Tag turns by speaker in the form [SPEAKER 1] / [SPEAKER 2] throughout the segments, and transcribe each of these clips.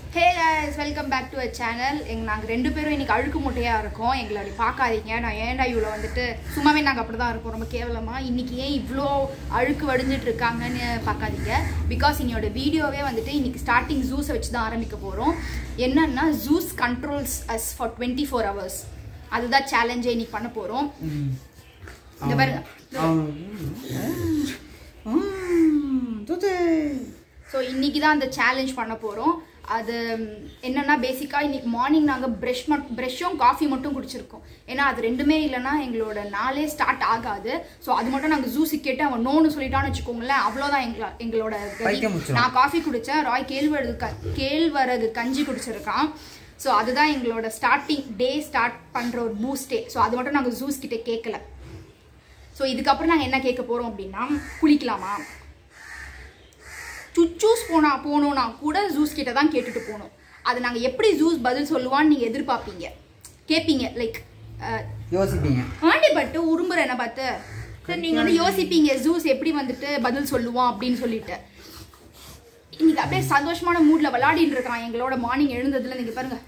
[SPEAKER 1] Hey guys welcome back to a channel எங்க நாங்கள் ரெண்டு பேரும் இன்னைக்கு அழுக்கு முட்டையாக இருக்கோம் எங்களை அப்படி பார்க்காதீங்க நான் ஏன்டா இவ்வளோ வந்துட்டு சும்மாவே நாங்கள் அப்படி தான் இருக்கோம் ரொம்ப கேவலமாக இன்னைக்கு ஏன் இவ்வளோ அழுக்கு வடிஞ்சிட்டு இருக்காங்கன்னு பார்க்காதீங்க பிகாஸ் என்னோட வீடியோவே வந்துட்டு இன்னைக்கு ஸ்டார்டிங் ஜூஸை வச்சு தான் ஆரம்பிக்க போகிறோம் என்னன்னா Juice controls us for twenty four hours அதுதான் சேலஞ்சே இன்னைக்கு பண்ண போகிறோம் இந்த பாருங்க ஸோ இன்னைக்கு தான் அந்த சேலஞ்ச் பண்ண போகிறோம் அது ம், என்னன்னா பேசிக்காக இன்னைக்கு மார்னிங் நாங்கள் ப்ரெஷ் மட் ப்ரெஷ்ஷும் காஃபி மட்டும் குடிச்சிருக்கோம் ஏன்னா அது ரெண்டுமே இல்லைன்னா எங்களோட நாளே ஸ்டார்ட் ஆகாது ஸோ அது மட்டும் நாங்கள் ஜூஸி கேட்டு அவன் நோன்னு சொல்லிட்டான்னு வச்சுக்கோங்களேன் அவ்வளோதான் எங்கள எங்களோட கதி.
[SPEAKER 2] பைத்தியம் முடிச்சிரும்.
[SPEAKER 1] நான் காஃபி குடித்தேன் ராய் கேழ்வரகு க கேழ்வரகு கஞ்சி குடிச்சிருக்கான் ஸோ அதுதான் எங்களோட ஸ்டார்டிங் டே ஸ்டார்ட் பண்ணுற ஒரு பூஸ்டே ஸோ அது மட்டும் நாங்கள் ஜூஸ் கிட்ட கேட்கல ஸோ இதுக்கப்புறம் நாங்கள் என்ன கேட்க போகிறோம் அப்படின்னா குளிக்கலாமா சுச்சூஸ் போனா போனோம்னா கூட ஜூஸ் கிட்ட தான் கேட்டுட்டு போகணும் அது நாங்கள் எப்படி ஜூஸ் பதில் சொல்லுவான்னு நீங்கள் எதிர்பார்ப்பீங்க கேட்பீங்க லைக்
[SPEAKER 2] யோசிப்பீங்க
[SPEAKER 1] ஆண்டி பட்டு உரும்புற என்ன பார்த்து சரி நீங்கள் வந்து யோசிப்பீங்க ஜூஸ் எப்படி வந்துட்டு பதில் சொல்லுவான் அப்படின்னு சொல்லிட்டு இன்னைக்கு அப்படியே சந்தோஷமான மூட்ல விளையாடிட்டு இருக்கான் எங்களோட மார்னிங் எழுந்ததுல நீங்க பாருங்க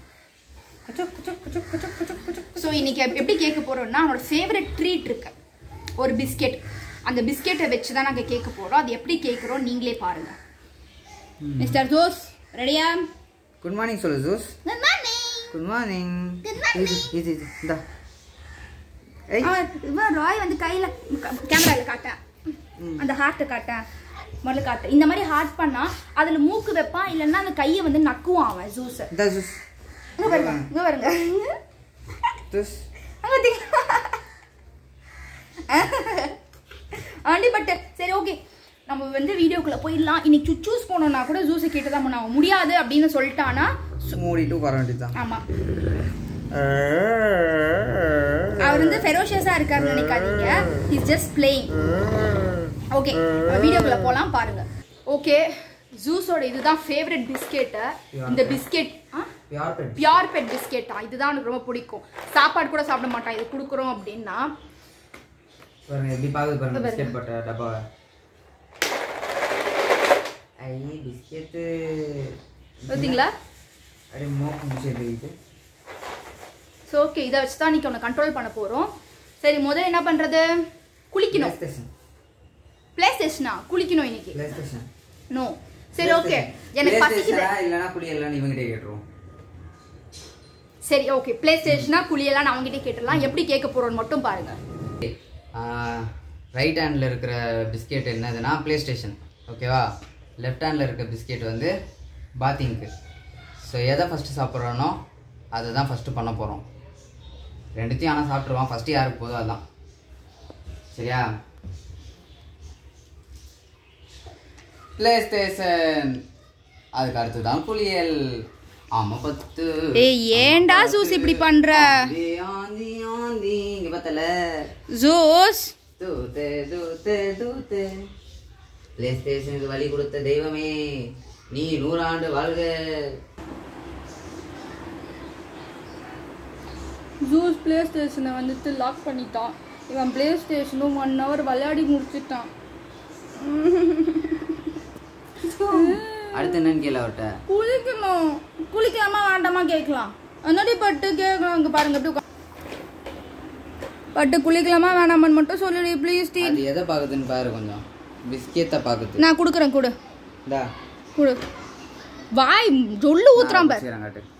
[SPEAKER 1] ஸோ இன்னைக்கு எப்- எப்படி கேட்க போறோம்னா அவனோட ஃபேவரட் ட்ரீட் இருக்கு ஒரு பிஸ்கெட் அந்த பிஸ்கெட்டை வச்சு தான் நாங்கள் கேட்க போறோம் அது எப்படி கேட்குறோம் நீங்களே பாருங்க மிஸ்டர் ஜோஸ் ரெடியா
[SPEAKER 2] குட் மார்னிங் சொல்லு Juice
[SPEAKER 1] good morning
[SPEAKER 2] good morning
[SPEAKER 1] Good morning.
[SPEAKER 2] இது இது இது இந்தா ஏய்
[SPEAKER 1] இவன் ராய் வந்து கையில கேமரால காட்டேன் அந்த ஹார்ட்டை காட்டேன் முதல்ல காட்டு இந்த மாதிரி ஹார்ட் பண்ணா அதுல மூக்கு வைப்பான் இல்லைன்னா அந்த கையை வந்து நக்குவான் அவன் ஜூஸ்
[SPEAKER 2] இந்தா ஜூஸ்
[SPEAKER 1] இங்க பாருங்க இங்க பாருங்க
[SPEAKER 2] ஜூஸ்
[SPEAKER 1] அங்க பாத்தீங்களா? ஆண்டி பட் சரி ஓகே நம்ம வந்து வீடியோக்குள்ள போயிடலாம் இன்னைக்கு சுச்சூஸ் போனோம்னா கூட ஜூஸை கேட்டு தான் பண்ண முடியாது அப்படின்னு சொல்லிட்டானா
[SPEAKER 2] மூடிட்டு உட்கார வேண்டியதுதான்
[SPEAKER 1] ஆமா அவர் வந்து ஃபெரோஷியஸா இருக்காருன்னு நினைக்காதீங்க இஸ் ஜஸ்ட் பிளேயிங் ஓகே வீடியோக்குள்ள போலாம் பாருங்க ஓகே ஜூஸோட இதுதான் ஃபேவரட் பிஸ்கெட்டு இந்த பிஸ்கெட்
[SPEAKER 2] யார் பெட்
[SPEAKER 1] பியார் பெட் பிஸ்கெட்டா இதுதான் எனக்கு ரொம்ப பிடிக்கும் சாப்பாடு கூட சாப்பிட மாட்டான் இது கொடுக்குறோம் அப்படின்னா
[SPEAKER 2] பாருங்க எப்படி பாக்குது பாருங்க
[SPEAKER 1] இங்க பாருங்க.
[SPEAKER 2] பிஸ்கெட் பட்ட டப்பாவை ஐ பிஸ்கெட்டு
[SPEAKER 1] பார்த்தீங்களா
[SPEAKER 2] அப்படியே மோக்கு முடிச்சு இது
[SPEAKER 1] ஸோ ஓகே இதை வச்சு தான் இன்னைக்கு உன்னை கண்ட்ரோல் பண்ண போகிறோம் சரி முதல்ல என்ன பண்ணுறது குளிக்கணும்
[SPEAKER 2] ஸ்டேஷன்
[SPEAKER 1] ப்ளே ஸ்டேஷனா குளிக்கணும் இன்னைக்கு
[SPEAKER 2] பிளே ஸ்டேஷன்
[SPEAKER 1] நோ சரி ஓகே எனக்கு பசிக்குது
[SPEAKER 2] இல்லைன்னா குளியெல்லாம் இவங்கிட்டே கேட்டுருவோம்
[SPEAKER 1] சரி ஓகே ப்ளே ஸ்டேஷனா குளியெல்லாம் நான் அவங்ககிட்ட கேட்டுடலாம் எப்படி கேட்க போகிறோன்னு மட்டும் பாருங்க
[SPEAKER 2] ரைட் ஹேண்டில் இருக்கிற பிஸ்கெட் என்னதுன்னா ப்ளே ஸ்டேஷன் ஓகேவா லெஃப்ட் ஹேண்டில் இருக்க பிஸ்கெட் வந்து பாத்திங்க்கு ஸோ எதை ஃபஸ்ட்டு சாப்பிட்றானோ அதை தான் ஃபஸ்ட்டு பண்ண போகிறோம் ரெண்டுத்தையும் ஆனால் சாப்பிட்ருவான் ஃபஸ்ட்டு யாருக்கு போதும் அதான் சரியா ப்ளே ஸ்டேஷன் அதுக்கு அடுத்து தான் குளியல் ஆமாம் பத்து
[SPEAKER 1] ஏய் ஏன்டா ஜூஸ் இப்படி பண்ற
[SPEAKER 2] ஆந்தி, ஆந்தி ஆந்தி இங்கே பார்த்தல
[SPEAKER 1] ஜூஸ்
[SPEAKER 2] தூத்து தூத்து தூத்து பிளே ஸ்டேஷனுக்கு வழி கொடுத்த தெய்வமே நீ நூறாண்டு வாழ்க
[SPEAKER 1] ஜூஸ் ப்ளே ஸ்டேஷனை வந்துட்டு லாக் பண்ணிட்டான் இவன் ப்ளே ஸ்டேஷனும் ஒன் ஹவர் விளையாடி முடிச்சிட்டான்
[SPEAKER 2] அடுத்து என்னன்னு கேள அவர்கிட்ட
[SPEAKER 1] குளிக்கணும் குளிக்கலாமா வேண்டாமா கேட்கலாம் என்னடி பட்டு கேட்கலாம் இங்க பாருங்க எப்படி உக்கா- பட்டு குளிக்கலாமா வேணாமான்னு மட்டும் சொல்லுடி ப்ளீஸ் டி
[SPEAKER 2] அது எதை பார்க்குதுன்னு பாரு கொஞ்சம் பிஸ்கெட்டை பார்க்குது
[SPEAKER 1] நான் கொடுக்குறேன் கொடு
[SPEAKER 2] இந்தா
[SPEAKER 1] கொடு வாய் சொல்லு ஊத்துறான் பாரு
[SPEAKER 2] சரி காட்டு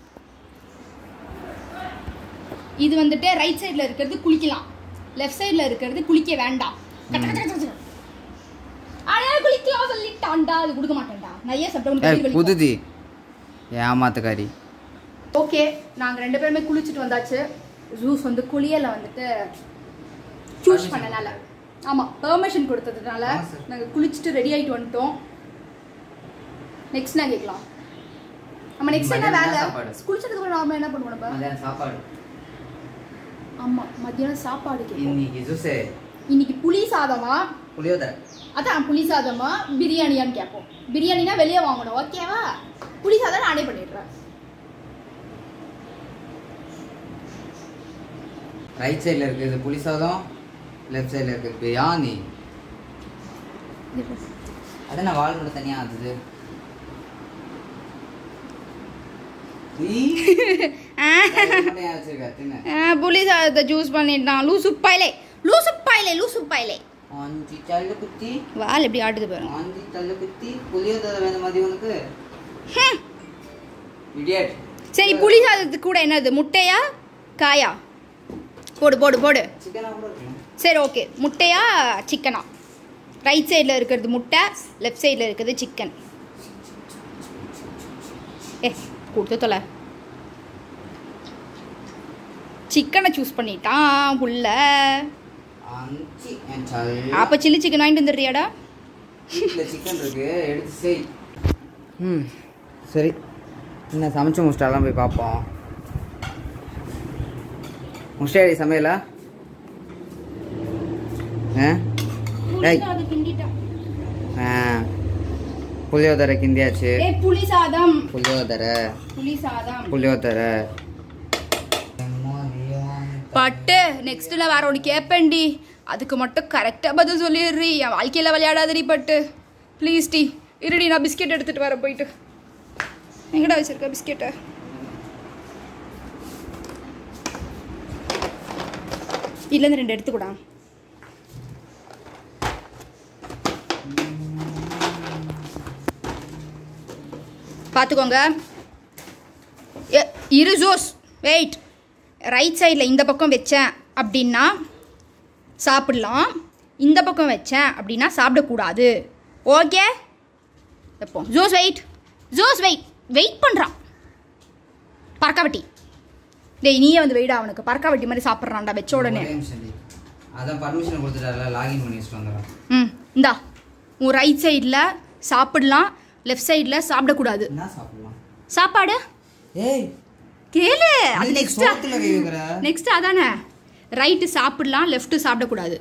[SPEAKER 1] இது வந்துட்டு ரைட் சைடுல இருக்கிறது குளிக்கலாம் லெஃப்ட் சைடுல இருக்கிறது குளிக்க வேண்டாம் கட்ட கட்ட கட்ட கட்ட. அடே குளிக்கலாம் சொல்லிட்டான்டா அது கொடுக்க மாட்டேன்டா நிறைய சாப்பிட்டு
[SPEAKER 2] புதுதி ஏமாத்துக்காரி
[SPEAKER 1] ஓகே நாங்க ரெண்டு பேருமே குளிச்சுட்டு வந்தாச்சு ஜூஸ் வந்து குளியல வந்துட்டு சூஸ்
[SPEAKER 2] Permission.
[SPEAKER 1] பண்ணனால ஆமா பெர்மிஷன் கொடுத்ததுனால
[SPEAKER 2] ஆமா sir.
[SPEAKER 1] நாங்க குளிச்சுட்டு ரெடி ஆயிட்டு வந்துட்டோம் நெக்ஸ்ட் நான் கேட்கலாம் நம்ம நெக்ஸ்ட் என்ன
[SPEAKER 2] மதியானம்
[SPEAKER 1] வேலை
[SPEAKER 2] சாப்பாடு.
[SPEAKER 1] குளிச்சதுக்கு அப்புறம் நாம என்ன பண்ணுவோம் நம்ம
[SPEAKER 2] மதியானம் சாப்பாடு
[SPEAKER 1] ஆமா மத்தியானம் சாப்பாடு கேட்போம்
[SPEAKER 2] இன்னைக்கு ஜூஸே
[SPEAKER 1] இன்னைக்கு புளி சாதமா
[SPEAKER 2] புளியோதரை
[SPEAKER 1] அதான் புளி சாதமா பிரியாணியான்னு கேட்போம் பிரியாணினா வெளியே வாங்கணும் ஓகேவா புளி சாதம் நானே பண்ணிடுறேன்
[SPEAKER 2] ரைட் சைடில் இருக்குது புளி சாதம் லெஃப்ட் சைடில் இருக்குது பிரியாணி அது நான் வால் மட்டும் தனியாக ஆகுது நீ மட்டும் ஏன் வச்சிருக்க தின்னு
[SPEAKER 1] புளி சாதத்தை ஜூஸ் பண்ணிட்டான் லூசு பாயிலே லூசு பாயிலே லூசு பாயிலே
[SPEAKER 2] அஞ்சு தள்ளு குத்தி
[SPEAKER 1] வால் எப்படி ஆட்டுது பாருங்க
[SPEAKER 2] அஞ்சு தள்ளு குத்தி புளியோதரை வேணும் மதியம் உனக்கு
[SPEAKER 1] ஹம்.
[SPEAKER 2] இடியட்
[SPEAKER 1] சரி புளி சாதத்துக்கு கூட என்னது முட்டையா காயா போடு போடு போடு
[SPEAKER 2] சிக்கனா கூட இருக்கலாம்
[SPEAKER 1] சரி ஓகே முட்டையா சிக்கனா ரைட் சைடில் இருக்கிறது முட்டை லெஃப்ட் சைடில் இருக்கிறது சிக்கன் ஏ கொடுத்து தொலை சிக்கனை சூஸ் பண்ணிட்டான் புள்ள
[SPEAKER 2] அஞ்சு என் சல்ல
[SPEAKER 1] அப்போ சில்லி சிக்கன் வாங்கிட்டு வந்துடுறியாடா
[SPEAKER 2] வீட்டில் சிக்கன் இருக்கு எடுத்து செய் ம் சரி என்ன சமைச்சு முடிச்சிட்டாலாம் போய் பார்ப்போம் முஷ்டாடி சமையலா ஆ டேய்
[SPEAKER 1] அது கிண்டிட்டான்
[SPEAKER 2] ஆ புளியோதரை கிண்டியாச்சு
[SPEAKER 1] ஏ புளி சாதம்
[SPEAKER 2] புளியோதரை
[SPEAKER 1] புளி சாதம்
[SPEAKER 2] புளியோதரை
[SPEAKER 1] பட்டு நெக்ஸ்ட் நான் வேற ஒன்று கேட்பேன்டி அதுக்கு மட்டும் கரெக்டாக பதில் சொல்லிடுறி என் வாழ்க்கையில் விளையாடாதடி பட்டு ப்ளீஸ் டி இருடி நான் பிஸ்கெட் எடுத்துகிட்டு வரேன் போயிட்டு எங்கடா வச்சிருக்க பிஸ்கெட்டை இல்லைன்னு ரெண்டு எடுத்துக்கூடா பார்த்துக்கோங்க எ- இரு ஜோஸ் வெயிட் ரைட் சைடில் இந்த பக்கம் வச்சேன் அப்படின்னா சாப்பிடலாம் இந்த பக்கம் வச்சேன் அப்படின்னா சாப்பிடக்கூடாது ஓகே வைப்போம் Zeus wait Zeus wait wait பண்ணுறான் பறக்காவட்டி டேய் நீயே வந்து வெயிடா அவனுக்கு பறக்காவட்டி மாதிரி சாப்பிட்றான்டா வச்ச உடனே
[SPEAKER 2] அதான் பர்மிஷன் கொடுத்துட்டால லாகின் பண்ணி வச்சுட்டு வந்துடுறேன்
[SPEAKER 1] ம் இந்தா உன் ரைட் சைடில் சாப்பிடலாம் லெஃப்ட் சைடில் சாப்பிடக்கூடாது
[SPEAKER 2] என்ன சாப்பிடலாம்
[SPEAKER 1] சாப்பாடு
[SPEAKER 2] ஏய்
[SPEAKER 1] கேளு அது
[SPEAKER 2] நீ
[SPEAKER 1] நெக்ஸ்ட்
[SPEAKER 2] சோத்துல கை வைக்கிற
[SPEAKER 1] நெக்ஸ்ட் அதானே ரைட்டு சாப்பிடலாம் லெஃப்ட் சாப்பிடக்கூடாது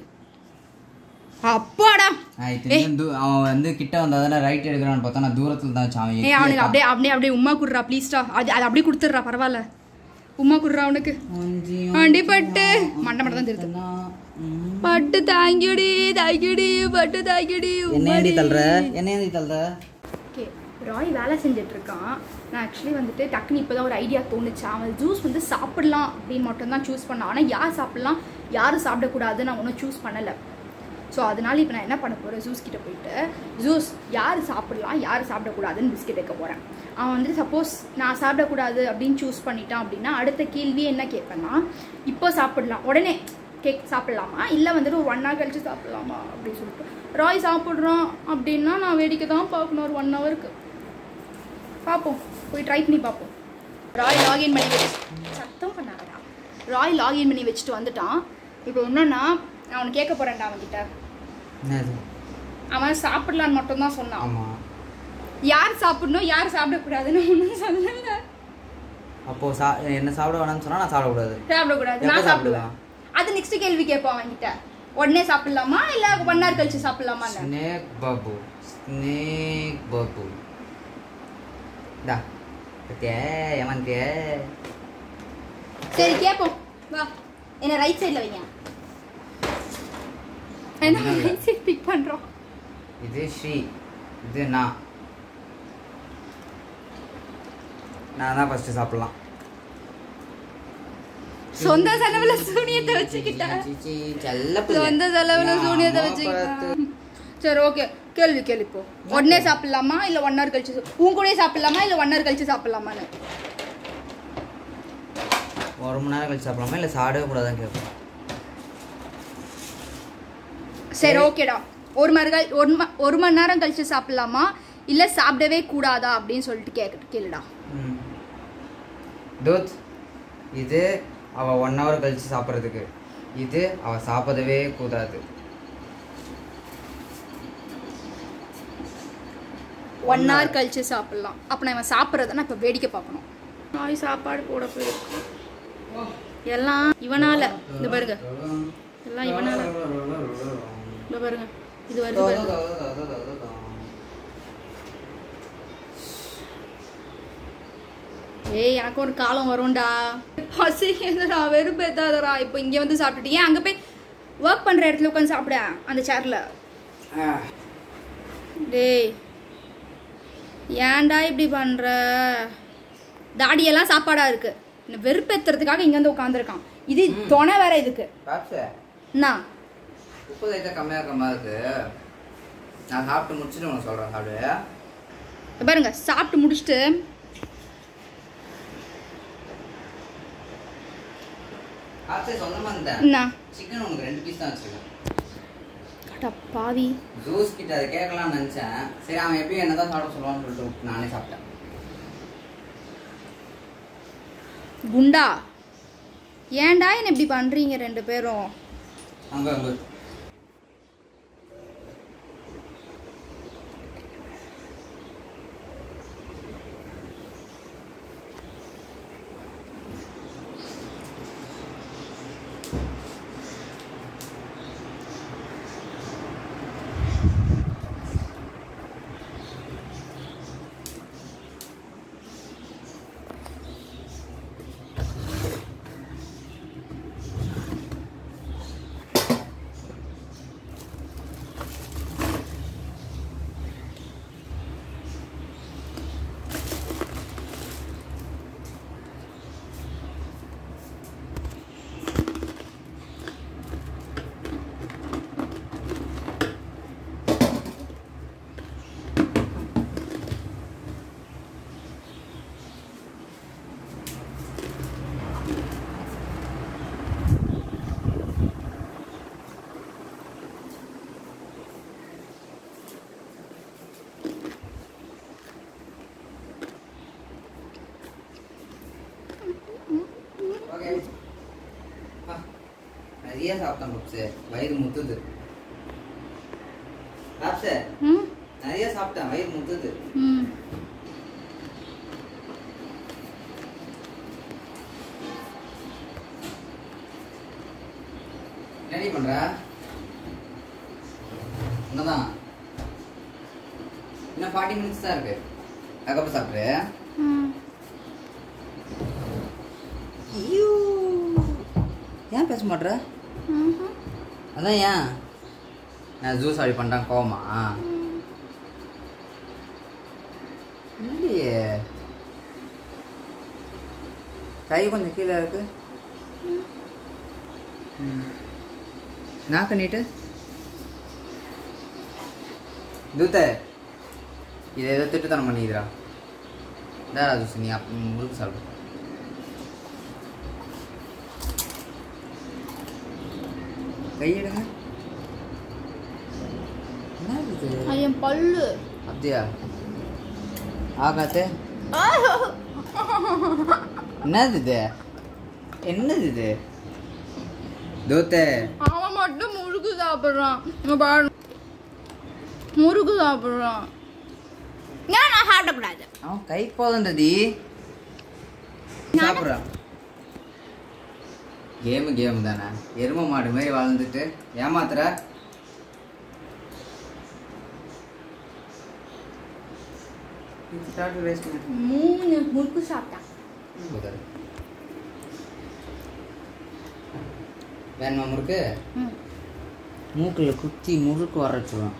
[SPEAKER 1] அப்பாடா
[SPEAKER 2] நான் இத்தனைக்கும் தூ- அவன் வந்து கிட்ட வந்தா தானே ரைட் எடுக்கிறான்னு பார்த்தா நான் தூரத்துல தான் வச்சான் அவன்
[SPEAKER 1] ஏய்
[SPEAKER 2] எட்டி
[SPEAKER 1] அவனுக்கு
[SPEAKER 2] வைத்தான்.
[SPEAKER 1] அப்படியே அப்படியே அப்படியே உமா குடுறா ப்ளீஸ்டா அது அது அப்படியே கொடுத்துட்றா பரவாயில்ல உமா குடுறா அவனுக்கு
[SPEAKER 2] அஞ்சியும்
[SPEAKER 1] ஆண்டி பட்டு மண்டை மட்டும் தான் திருத்து
[SPEAKER 2] ம்.
[SPEAKER 1] பட்டு தாங்கிடி தாங்கிடி பட்டு தாங்கிடி
[SPEAKER 2] என்ன ஏந்தி தள்ளுற என்ன ஏந்தி தள்ளுற
[SPEAKER 1] ஓகே ராய் வேலை செஞ்சுட்டு இருக்கான் நான் ஆக்சுவலி வந்துட்டு டக்குன்னு இப்போ தான் ஒரு ஐடியா தோணுச்சு அவன் ஜூஸ் வந்து சாப்பிடலாம் அப்படின்னு மட்டும் தான் சூஸ் பண்ணான் ஆனால் யார் சாப்பிடலாம் யார் சாப்பிடக்கூடாதுன்னு நான் ஒன்றும் சூஸ் பண்ணலை ஸோ அதனால இப்போ நான் என்ன பண்ண போகிறேன் ஜூஸ் கிட்ட போயிட்டு ஜூஸ் யார் சாப்பிடலாம் யார் சாப்பிடக்கூடாதுன்னு பிஸ்கெட் வைக்க போகிறேன் அவன் வந்துட்டு சப்போஸ் நான் சாப்பிடக்கூடாது அப்படின்னு சூஸ் பண்ணிட்டான் அப்படின்னா அடுத்த கேள்வி என்ன கேட்பேன்னா இப்போ சாப்பிடலாம் உடனே கேக் சாப்பிடலாமா இல்லை வந்துட்டு ஒரு ஒன் ஹவர் கழிச்சு சாப்பிடலாமா அப்படின்னு சொல்லிட்டு ராய் சாப்பிட்றான் அப்படின்னா நான் வேடிக்கை தான் பார்க்கணும் ஒரு ஒன் ஹவருக்கு பார்ப்போம் போய் ட்ரை பண்ணி பார்ப்போம் ராய் லாகின் பண்ணி வச்சு சத்தம் பண்ணாதடா ராய் லாகின் பண்ணி வச்சுட்டு வந்துட்டான் இப்போ என்னன்னா நான் அவனை கேட்க போகிறேன்டா அவன்கிட்ட
[SPEAKER 2] என்னது
[SPEAKER 1] அவன் சாப்பிடலான்னு மட்டும் தான் சொன்னான்
[SPEAKER 2] ஆமா
[SPEAKER 1] யார் சாப்பிடணும் யார் சாப்பிடக்கூடாதுன்னு ஒன்றும் சொல்லல
[SPEAKER 2] அப்போ சா என்ன சாப்பிட வேணாம்னு சொன்னா நான் சாப்பிடக்கூடாது
[SPEAKER 1] சாப்பிடக்கூடாது
[SPEAKER 2] எப்ப
[SPEAKER 1] நான் சாப்பிடுவேன்
[SPEAKER 2] சாப்பிடலாம்?
[SPEAKER 1] அது நெக்ஸ்ட் கேள்வி கேட்போம் அவன்கிட்ட உடனே சாப்பிடலாமா இல்ல ஒன் ஹவர் கழிச்சு சாப்பிடலாமான்னு
[SPEAKER 2] ஸ்னேக் பாபு ஸ்னேக் பாபு டா பத்தியே ஏமாந்தியே
[SPEAKER 1] சரி கேட்போம் வா என்ன ரைட் சைடில் வைங்க என்ன ரைட் சைட் பிக் பண்றோம்
[SPEAKER 2] இது ஸ்ரீ இது நான் நான் தான் ஃபர்ஸ்ட் சாப்பிடலாம்
[SPEAKER 1] சொந்த செலவுல சூனியத்தை வச்சுக்கிட்ட
[SPEAKER 2] சீச்சி, செல்ல பிள்ளை.
[SPEAKER 1] சொந்த செலவுல
[SPEAKER 2] நான்
[SPEAKER 1] சூனியத்தை
[SPEAKER 2] அம்மா
[SPEAKER 1] வச்சுக்கிட்ட
[SPEAKER 2] பார்த்து-
[SPEAKER 1] சரி ஓகே கேள்வி கேள்வி இப்போ உடனே சாப்பிடலாமா இல்ல ஒன் ஹவர் கழிச்சு சாப்~ உன் கூடயே சாப்பிடலாமா இல்ல ஒன் ஹவர் கழிச்சு சாப்பிடலாமான்னு
[SPEAKER 2] ஒரு மணி நேரம் கழிச்சு சாப்பிடலாமா இல்லை சாப்பிடவே கூடாதான்னு கேட்பேன்
[SPEAKER 1] சரி ஓகேடா ஒரு மணி கழி- ஒரு ம- ஒரு மணி நேரம் கழிச்சு சாப்பிடலாமா இல்ல சாப்பிடவே கூடாதா அப்படின்னு சொல்லிட்டு கேட்க கேளுடா
[SPEAKER 2] ம். தூத் இது அவ ஒன் ஹவர் கழிச்சு சாப்பிட்றதுக்கு இது அவ சாப்பிடவே கூடாது
[SPEAKER 1] ஒன் ஹவர் கழிச்சு சாப்பிடலாம் அப்போ நான் இவன் சாப்பிட்றத நான் இப்போ வேடிக்கை பார்க்கணும் நாய் சாப்பாடு போட போயிருக்கு எல்லாம் இவனால இந்த பாருங்க எல்லாம் இவனால இந்த பாருங்க இது வருது பாருங்க ஏய் எனக்கு ஒரு காலம் வரும்டா பசிக்குதுடா வெறுப்பேத்தாதடா இப்போ இங்கே வந்து சாப்பிட்டுட்டு ஏன் அங்கே போய் ஒர்க் பண்ணுற இடத்துல உட்காந்து சாப்பிட அந்த சேரில் டேய் ஏன்டா இப்படி பண்ணுற தாடியெல்லாம் சாப்பாடா இருக்கு இந்த வெறுப்பேத்துறதுக்காக இங்க வந்து உட்காந்துருக்கான் இது துணை வேற இதுக்கு
[SPEAKER 2] பாப்ஸு
[SPEAKER 1] என்ன
[SPEAKER 2] உப்பு லைட்டாக கம்மியாக இருக்கிற மாதிரி இருக்கு நான் சாப்பிட்டு முடிச்சுட்டு உனக்கு சொல்கிறேன் சாப்பிடு
[SPEAKER 1] இங்க பாருங்க சாப்பிட்டு முடிச்சுட்டு
[SPEAKER 2] பாப்ஸே சொந்தமாக இருந்தேன்
[SPEAKER 1] என்ன
[SPEAKER 2] சிக்கன் உனக்கு ரெண்டு பீஸ் தான் வச்சுருக்கேன்
[SPEAKER 1] கடா பாவி
[SPEAKER 2] ஜூஸ் கிட்ட அதை கேட்கலாம்னு நினச்சேன் சரி அவன் எப்பயும் என்ன தான் சாப்பிட சொல்லுவான்னு சொல்லிட்டு விட்டு நானே சாப்பிட்டேன்
[SPEAKER 1] குண்டா ஏன்டா என்ன இப்படி பண்றீங்க ரெண்டு பேரும்
[SPEAKER 2] அங்கே அங்கே ஓகே ஆ, நிறைய சாப்பிட்டேன் பப்ஸு வயிறு முத்துது பாப்ஸு
[SPEAKER 1] ம்
[SPEAKER 2] நிறைய சாப்பிட்டேன் வயிறு முத்துது
[SPEAKER 1] ம்
[SPEAKER 2] என்னடி பண்ற என்னதான் இன்னும் ஃபார்ட்டி மினிட்ஸ் தான் இருக்கு அதுக்கப்புறம் சாப்பிட்ரு
[SPEAKER 1] ம்
[SPEAKER 2] ஐயோ ஏன் பேச மாட்ற
[SPEAKER 1] ம்ஹும்.
[SPEAKER 2] அதான் ஏன் நான் ஜூஸ் அப்படி பண்ணுறேன் கோவமா இல்லையே கை கொஞ்சம் கீழே இருக்கு ம். நாக்கு நீட்டு தூத்த இதை ஏதோ திட்டுத்தனம் பண்ணிக்கிறா தாரா ஜூஸ் நீ அப் முழுக்க சாப்பிடு கையெடுங்க என்ன இது
[SPEAKER 1] அது என் பல்லு
[SPEAKER 2] அப்படியா ஆகாத்து என்னது இது என்னது இது தூத்தே
[SPEAKER 1] அவன் மட்டும் முறுக்கு சாப்பிடுறான் இங்க பாரு முறுக்கு சாப்பிடுறான் ஏன் நான் சாப்பிடக்கூடாது
[SPEAKER 2] அவன் கை போதண்டடி சாப்பிட்றான் கேமு கேம் தானே எரும மாடு மாதிரி வளர்ந்துட்டு ஏமாத்துற வேஸ்ட்
[SPEAKER 1] மூணு முறுக்கு சாப்பிட்டான்
[SPEAKER 2] வேணுமா முறுக்கு
[SPEAKER 1] ம்.
[SPEAKER 2] மூக்கில் குத்தி முறுக்கு வர வச்சுருவேன்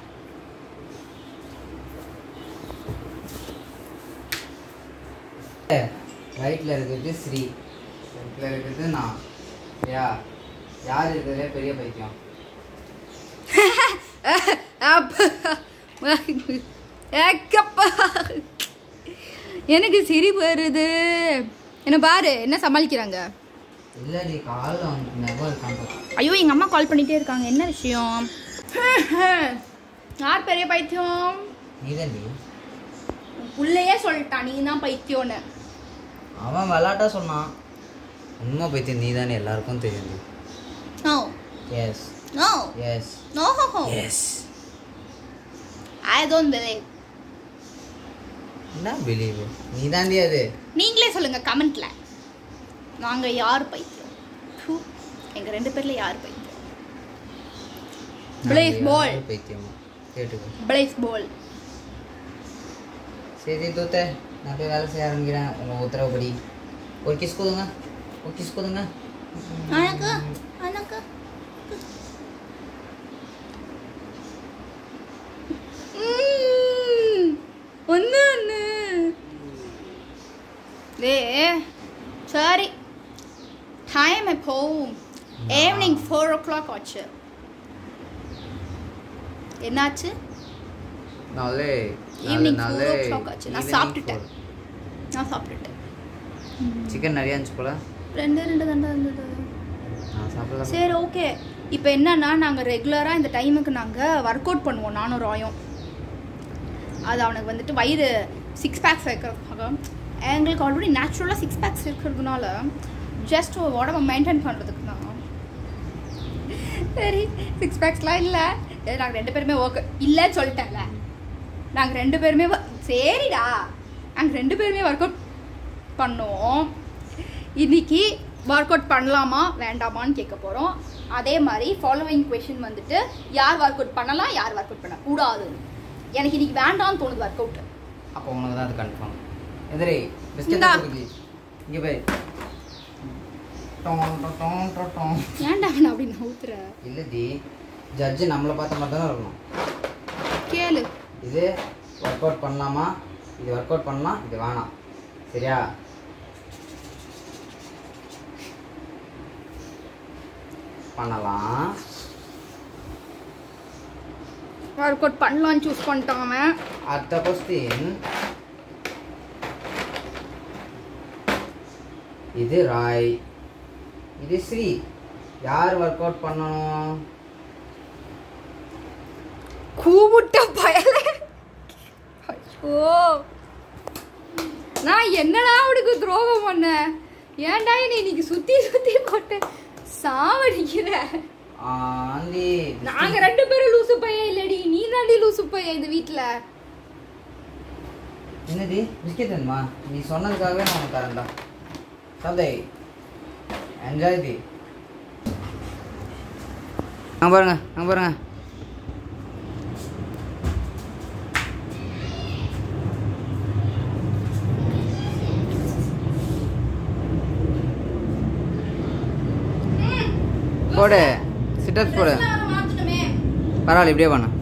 [SPEAKER 2] ரைட்டில் இருக்கிறது ஸ்ரீ லெஃப்டில் இருக்கிறது நான் யா யார் இருக்கிறதுலே பெரிய பைத்தியம்
[SPEAKER 1] அப்பா. ஏக்கப்பா. எனக்கு சிரிப்பு வருது என்ன பாரு என்ன சமாளிக்கிறாங்க
[SPEAKER 2] இல்லடி காலில் வந்து நெபல் காண்போம்
[SPEAKER 1] ஐயோ எங்க அம்மா கால் பண்ணிட்டே இருக்காங்க என்ன விஷயம் யார் பெரிய பைத்தியம்
[SPEAKER 2] நீதாண்டி
[SPEAKER 1] உள்ளேயே சொல்லிட்டான் நீ தான் பைத்தியம்னு
[SPEAKER 2] அவன் விளாட்டா சொன்னான் உண்மை பைத்தியம் நீ தானே எல்லாருக்கும் தெரியுது
[SPEAKER 1] no
[SPEAKER 2] yes
[SPEAKER 1] no
[SPEAKER 2] yes
[SPEAKER 1] no
[SPEAKER 2] yes
[SPEAKER 1] I don't believe
[SPEAKER 2] என்ன பிலீவ் நீ தாண்டி அது
[SPEAKER 1] நீங்களே சொல்லுங்க கமெண்ட்ல நாங்க யார் பைத்தியம் ஹூ, எங்க ரெண்டு பேர்ல யார் பைத்தியம் Blaze
[SPEAKER 2] நான்
[SPEAKER 1] ball.
[SPEAKER 2] யாரு பைத்தியமா கேட்டுக்கோ
[SPEAKER 1] பிளேஸ் பால்
[SPEAKER 2] சரி தூத்த நான் போய் வேலை செய்ய ஆரம்பிக்கிறேன் உங்கள் உத்தரவுப்படி ஒரு கிஸ் கொடுங்க ஒரு கிஸ் கொடுங்க
[SPEAKER 1] எனக்கு எனக்கு ஒன்று ஒன்று டே சரி டைம் இப்போ ஈவினிங் ஃபோர் ஓ கிளாக் ஆச்சு என்னாச்சு
[SPEAKER 2] நாளே
[SPEAKER 1] ஈவினிங் ஃபோர் ஓ கிளாக் ஆச்சு நான் சாப்பிட்டுட்டேன் நான் சாப்பிட்டுட்டேன்
[SPEAKER 2] சிக்கன் நிறையா இருந்துச்சு போல
[SPEAKER 1] ரெண்டு ரெண்டு தண்டை இருந்தது
[SPEAKER 2] நான் சாப்பிடல
[SPEAKER 1] சரி ஓகே இப்போ என்னன்னா நாங்கள் ரெகுலராக இந்த டைமுக்கு நாங்கள் ஒர்க் அவுட் பண்ணுவோம் நானும் ராயும் அது அவனுக்கு வந்துட்டு வயிறு சிக்ஸ் பேக்ஸ் வைக்கிறதுக்காக எங்களுக்கு ஆல்ரெடி நேச்சுரலாக சிக்ஸ் பேக்ஸ் இருக்கிறதுனால ஜஸ்ட் உடம்ப மெயின்டைன் பண்ணுறதுக்கு தான் சரி சிக்ஸ் பேக்ஸ்லாம் இல்லை நாங்கள் ரெண்டு பேருமே ஒர்க் இல்லைன்னு சொல்லிட்டேன்ல நாங்கள் ரெண்டு பேருமே wo- சரிடா நாங்கள் ரெண்டு பேருமே ஒர்க் அவுட் பண்ணுவோம் இன்னைக்கு ஒர்க் அவுட் பண்ணலாமா வேண்டாமான்னு கேட்க போகிறோம் அதே மாதிரி ஃபாலோவிங் கொஷின் வந்துட்டு யார் ஒர்க் அவுட் பண்ணலாம் யார் ஒர்க் அவுட் பண்ணக்கூடாது எனக்கு இன்னைக்கு வேண்டாம்னு தோணுது ஒர்க் அவுட்
[SPEAKER 2] அப்போ உனக்கு தான் அது கன்ஃபார்ம் எதிரே பிஸ்கெட்
[SPEAKER 1] இந்தா.
[SPEAKER 2] கொடுக்குது இங்கே போய் டோன் டோன் டோன் டோன் டோன்.
[SPEAKER 1] ஏன்டா நான் அப்படி நவுத்துற
[SPEAKER 2] இல்லை டி ஜட்ஜு நம்மளை பார்த்த மாதிரி தானே இருக்கணும்
[SPEAKER 1] கேளு
[SPEAKER 2] இது ஒர்க் அவுட் பண்ணலாமா இது ஒர்க் அவுட் பண்ணலாம் இது வேணாம் சரியா பண்ணலாம்
[SPEAKER 1] ஒர்க் அவுட் பண்ணலான்னு சூஸ் பண்ணிட்டான் அவன்
[SPEAKER 2] அடுத்த கொஸ்டின் இது ராய் இது ஸ்ரீ யார் ஒர்க் அவுட் பண்ணணும்
[SPEAKER 1] கூமுட்ட பயல ஐயோ நான் என்னடா அவனுக்கு துரோகம் பண்ணேன் ஏன்டா என்னை இன்னைக்கு சுத்தி சுத்தி போட்டு சாவடிக்கிற
[SPEAKER 2] ஆந்தி
[SPEAKER 1] நாங்க ரெண்டு பேரும் லூசு பையன் இல்லடி நீ தாண்டி லூசு பையன் இந்த வீட்ல
[SPEAKER 2] என்னது பிஸ்கெட் வேணுமா நீ சொன்னதுக்காகவே நான் உனக்கு தரேன்டா சாப்பிடே என்ஜாய் தி அங்கே பாருங்க அங்கே பாருங்க போடு சிட்டப்ஸ் போடு
[SPEAKER 1] மாத்தணுமே
[SPEAKER 2] பரவாயில்ல இப்படியே பண்ணு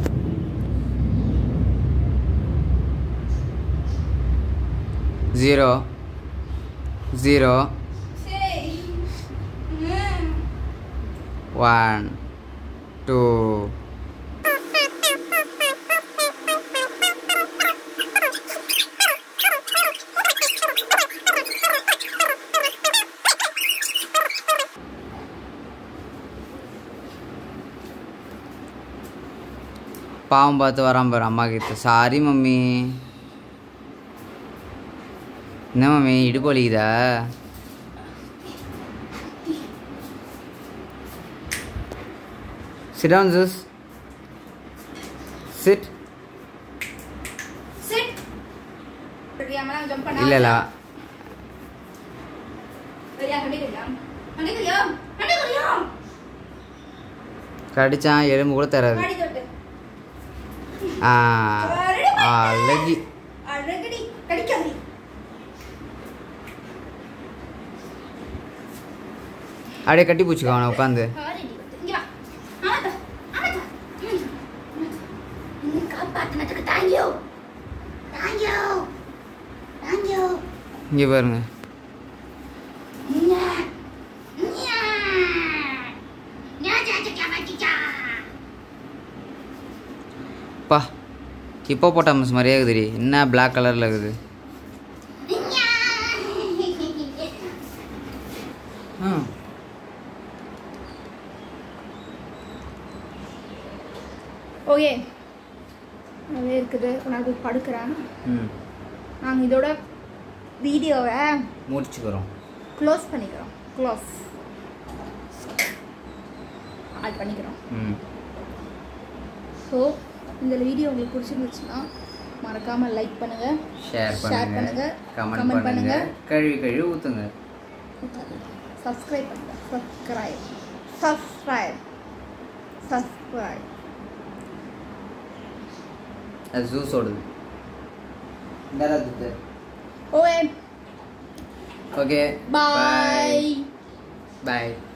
[SPEAKER 2] ஜீரோ ஜீரோ
[SPEAKER 1] சரி
[SPEAKER 2] ஒன் டூ பாவம் பார்த்து வரான் பாரு அம்மா கிட்ட சாரி மம்மி என்ன மம்மி இடுப்பு வலிக்குதா Sit down, Zeus. Sit.
[SPEAKER 1] Sit ரெடியா மேல ஜம்ப் பண்ணா
[SPEAKER 2] இல்ல இல்ல
[SPEAKER 1] ரெடியா கண்டிக்கறியா கண்டிக்கறியா கண்டிக்கறியா
[SPEAKER 2] கடிச்சான் எலும்பு கூட தராது
[SPEAKER 1] காடி தொட்டு
[SPEAKER 2] ஆ அழகி
[SPEAKER 1] அழகடி கடிக்காதடி
[SPEAKER 2] அப்படியே கட்டி பூச்சிக்கோ அவனை உட்காந்து
[SPEAKER 1] காடி இங்க வா ஆமாடா ஆமாடா நீ காப்பாத்துனதுக்கு தேங்க்யூ தேங்க்யூ தேங்க்யூ
[SPEAKER 2] இங்கே பாருங்க பா இப்போ போட்ட மிஸ் மாதிரியே இருக்குதுடி என்ன பிளாக் கலரில் இருக்குது ம்
[SPEAKER 1] ஓகே அதே இருக்குது நான் போய் படுக்கிறேன்
[SPEAKER 2] ம்
[SPEAKER 1] நாங்கள் இதோட வீடியோவை
[SPEAKER 2] முடிச்சுக்கிறோம்
[SPEAKER 1] க்ளோஸ் பண்ணிக்கிறோம் க்ளோஸ் ஆட் பண்ணிக்கிறோம்
[SPEAKER 2] ம்
[SPEAKER 1] ஸோ இந்த வீடியோ உங்களுக்கு பிடிச்சிருந்துச்சுன்னா மறக்காமல் லைக் பண்ணுங்கள்
[SPEAKER 2] ஷேர்
[SPEAKER 1] Share
[SPEAKER 2] பண்ணுங்க
[SPEAKER 1] பண்ணுங்க,
[SPEAKER 2] கமெண்ட்
[SPEAKER 1] comment
[SPEAKER 2] பண்ணுங்க
[SPEAKER 1] பண்ணுங்க.
[SPEAKER 2] கழுவி கழுவி ஊற்றுங்க
[SPEAKER 1] சப்ஸ்கிரைப் பண்ணுங்கள் சப்ஸ்கிரைப் சப்ஸ்கிரைப் சப்ஸ்கிரைப்
[SPEAKER 2] அது ஜூஸ் ஓடுது இந்த
[SPEAKER 1] ஓகே
[SPEAKER 2] ஓகே
[SPEAKER 1] பாய்
[SPEAKER 2] பாய்